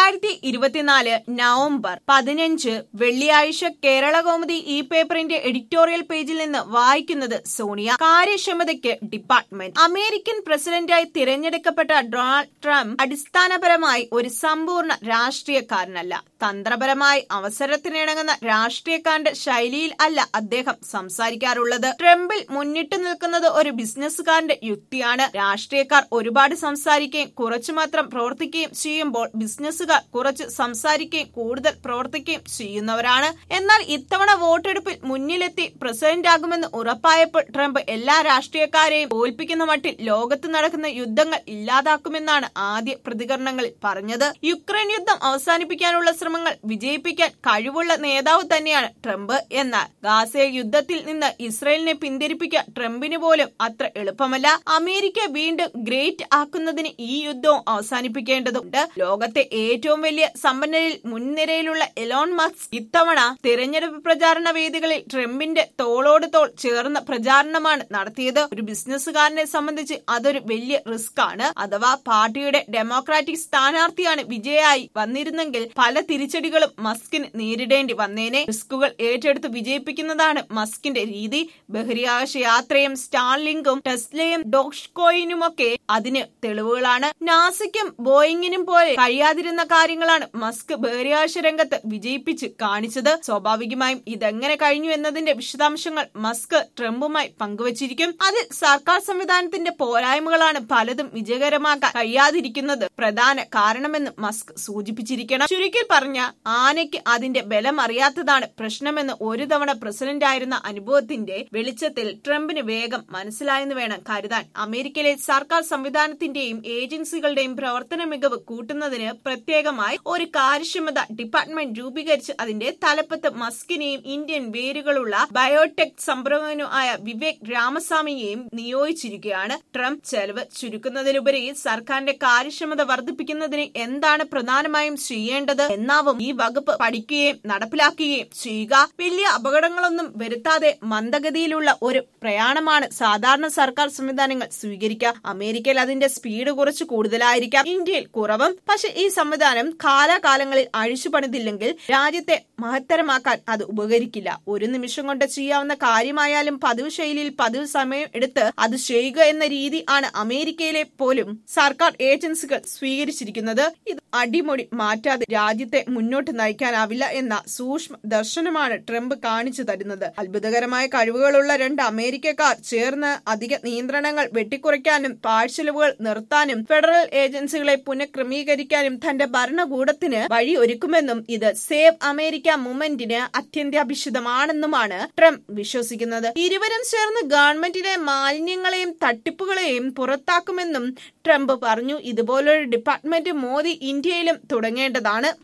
രണ്ടായിരത്തി ഇരുപത്തിനാല് നവംബർ പതിനഞ്ച് വെള്ളിയാഴ്ച കേരളകൗമുദി ഈ പേപ്പറിന്റെ എഡിറ്റോറിയൽ പേജിൽ നിന്ന് വായിക്കുന്നത് സോണിയ കാര്യക്ഷമതയ്ക്ക് ഡിപ്പാർട്ട്മെന്റ് അമേരിക്കൻ പ്രസിഡന്റായി തിരഞ്ഞെടുക്കപ്പെട്ട ഡൊണാൾഡ് ട്രംപ് അടിസ്ഥാനപരമായി ഒരു സമ്പൂർണ്ണ രാഷ്ട്രീയക്കാരനല്ല തന്ത്രപരമായി അവസരത്തിനിണങ്ങുന്ന രാഷ്ട്രീയക്കാരന്റെ ശൈലിയിൽ അല്ല അദ്ദേഹം സംസാരിക്കാറുള്ളത് ട്രംപിൽ മുന്നിട്ട് നിൽക്കുന്നത് ഒരു ബിസിനസ്സുകാരന്റെ യുക്തിയാണ് രാഷ്ട്രീയക്കാർ ഒരുപാട് സംസാരിക്കുകയും കുറച്ചു മാത്രം പ്രവർത്തിക്കുകയും ചെയ്യുമ്പോൾ ബിസിനസ്സുകാർ കുറച്ച് സംസാരിക്കുകയും കൂടുതൽ പ്രവർത്തിക്കുകയും ചെയ്യുന്നവരാണ് എന്നാൽ ഇത്തവണ വോട്ടെടുപ്പിൽ മുന്നിലെത്തി പ്രസിഡന്റ് ആകുമെന്ന് ഉറപ്പായപ്പോൾ ട്രംപ് എല്ലാ രാഷ്ട്രീയക്കാരെയും തോൽപ്പിക്കുന്ന മട്ടിൽ ലോകത്ത് നടക്കുന്ന യുദ്ധങ്ങൾ ഇല്ലാതാക്കുമെന്നാണ് ആദ്യ പ്രതികരണങ്ങളിൽ പറഞ്ഞത് യുക്രൈൻ യുദ്ധം അവസാനിപ്പിക്കാനുള്ള ശ്രമങ്ങൾ വിജയിപ്പിക്കാൻ കഴിവുള്ള നേതാവ് തന്നെയാണ് ട്രംപ് എന്നാൽ ഗാസ യുദ്ധത്തിൽ നിന്ന് ഇസ്രയേലിനെ പിന്തിരിപ്പിക്കാൻ ട്രംപിന് പോലും അത്ര എളുപ്പമല്ല അമേരിക്ക വീണ്ടും ഗ്രേറ്റ് ആക്കുന്നതിന് ഈ യുദ്ധവും അവസാനിപ്പിക്കേണ്ടതുണ്ട് ലോകത്തെ ഏറ്റവും വലിയ സമ്പന്നരിൽ മുൻനിരയിലുള്ള എലോൺ മസ്ക് ഇത്തവണ തിരഞ്ഞെടുപ്പ് പ്രചാരണ വേദികളിൽ ട്രംപിന്റെ തോളോട് തോൾ ചേർന്ന പ്രചാരണമാണ് നടത്തിയത് ഒരു ബിസിനസ്സുകാരനെ സംബന്ധിച്ച് അതൊരു വലിയ റിസ്ക് ആണ് അഥവാ പാർട്ടിയുടെ ഡെമോക്രാറ്റിക് സ്ഥാനാർത്ഥിയാണ് വിജയായി വന്നിരുന്നെങ്കിൽ പല തിരിച്ചടികളും മസ്കിന് നേരിടേണ്ടി വന്നേനെ റിസ്കുകൾ ഏറ്റെടുത്ത് വിജയിപ്പിക്കുന്നതാണ് മസ്കിന്റെ രീതി ബഹിരാകാശ യാത്രയും സ്റ്റാർലിങ്കും ടെസ്ലയും ഡോഷ്കോയിനുമൊക്കെ അതിന് തെളിവുകളാണ് നാസയ്ക്കും ബോയിങ്ങിനും പോലെ കഴിയാതിരുന്ന കാര്യങ്ങളാണ് മസ്ക് ബഹിരാകാശ രംഗത്ത് വിജയിപ്പിച്ച് കാണിച്ചത് സ്വാഭാവികമായും ഇതെങ്ങനെ കഴിഞ്ഞു എന്നതിന്റെ വിശദാംശങ്ങൾ മസ്ക് ട്രംപുമായി പങ്കുവച്ചിരിക്കും അതിൽ സർക്കാർ സംവിധാനത്തിന്റെ പോരായ്മകളാണ് പലതും വിജയകരമാക്കാൻ കഴിയാതിരിക്കുന്നത് പ്രധാന കാരണമെന്ന് മസ്ക് സൂചിപ്പിച്ചിരിക്കണം ചുരുക്കി പറഞ്ഞ ആനയ്ക്ക് അതിന്റെ ബലം അറിയാത്തതാണ് പ്രശ്നമെന്ന് ഒരു തവണ പ്രസിഡന്റ് ആയിരുന്ന അനുഭവത്തിന്റെ വെളിച്ചത്തിൽ ട്രംപിന് വേഗം മനസ്സിലായെന്ന് വേണം കരുതാൻ അമേരിക്കയിലെ സർക്കാർ സംവിധാനത്തിന്റെയും ഏജൻസികളുടെയും പ്രവർത്തന മികവ് കൂട്ടുന്നതിന് പ്രത്യേകമായി ഒരു കാര്യക്ഷമത ഡിപ്പാർട്ട്മെന്റ് രൂപീകരിച്ച് അതിന്റെ തലപ്പത്ത് മസ്കിനെയും ഇന്ത്യൻ വേരുകളുള്ള ബയോടെക് സംരംഭകനും ആയ വിവേക് രാമസ്വാമിയെയും നിയോഗിച്ചിരിക്കുകയാണ് ട്രംപ് ചെലവ് ചുരുക്കുന്നതിലുപരി സർക്കാരിന്റെ കാര്യക്ഷമത വർദ്ധിപ്പിക്കുന്നതിന് എന്താണ് പ്രധാനമായും ചെയ്യേണ്ടത് എന്നാവും ഈ വകുപ്പ് പഠിക്കുകയും നടപ്പിലാക്കുകയും ചെയ്യുക വലിയ അപകടങ്ങളൊന്നും വരുത്താതെ മന്ദഗതിയിലുള്ള ഒരു പ്രയാണമാണ് സാധാരണ സർക്കാർ സംവിധാനങ്ങൾ സ്വീകരിക്കുക അമേരിക്കയിൽ അതിന്റെ സ്പീഡ് കുറച്ച് കൂടുതലായിരിക്കാം ഇന്ത്യയിൽ കുറവും പക്ഷെ ഈ സംവിധാനം കാലാകാലങ്ങളിൽ അഴിച്ചു പണിതില്ലെങ്കിൽ രാജ്യത്തെ മഹത്തരമാക്കാൻ അത് ഉപകരിക്കില്ല ഒരു നിമിഷം കൊണ്ട് ചെയ്യാവുന്ന കാര്യമായാലും പതിവ് ശൈലിയിൽ പതിവ് സമയം എടുത്ത് അത് ചെയ്യുക എന്ന രീതി ആണ് അമേരിക്കയിലെ പോലും സർക്കാർ ഏജൻസികൾ സ്വീകരിച്ചിരിക്കുന്നത് ഇത് അടിമൊഴി മാറ്റാതെ രാജ്യത്തെ മുന്നോട്ട് നയിക്കാനാവില്ല എന്ന സൂക്ഷ്മ ദർശനമാണ് ട്രംപ് കാണിച്ചു തരുന്നത് അത്ഭുതകരമായ കഴിവുകളുള്ള രണ്ട് അമേരിക്കക്കാർ ചേർന്ന് അധിക നിയന്ത്രണങ്ങൾ വെട്ടിക്കുറയ്ക്കാനും പാഴ്ചെലവുകൾ നിർത്താനും ഫെഡറൽ ഏജൻസികളെ പുനഃക്രമീകരിക്കാനും തന്റെ ഭരണകൂടത്തിന് വഴി ഒരുക്കുമെന്നും ഇത് സേവ് അമേരിക്ക മൂവ്മെന്റിന് അത്യന്താപേക്ഷിതമാണെന്നുമാണ് ട്രംപ് വിശ്വസിക്കുന്നത് ഇരുവരും ചേർന്ന് ഗവൺമെന്റിലെ മാലിന്യങ്ങളെയും തട്ടിപ്പുകളെയും പുറത്താക്കുമെന്നും ട്രംപ് പറഞ്ഞു ഇതുപോലൊരു ഡിപ്പാർട്ട്മെന്റ് മോദി ഇന്ത്യയിലും തുടങ്ങേണ്ടതാണ്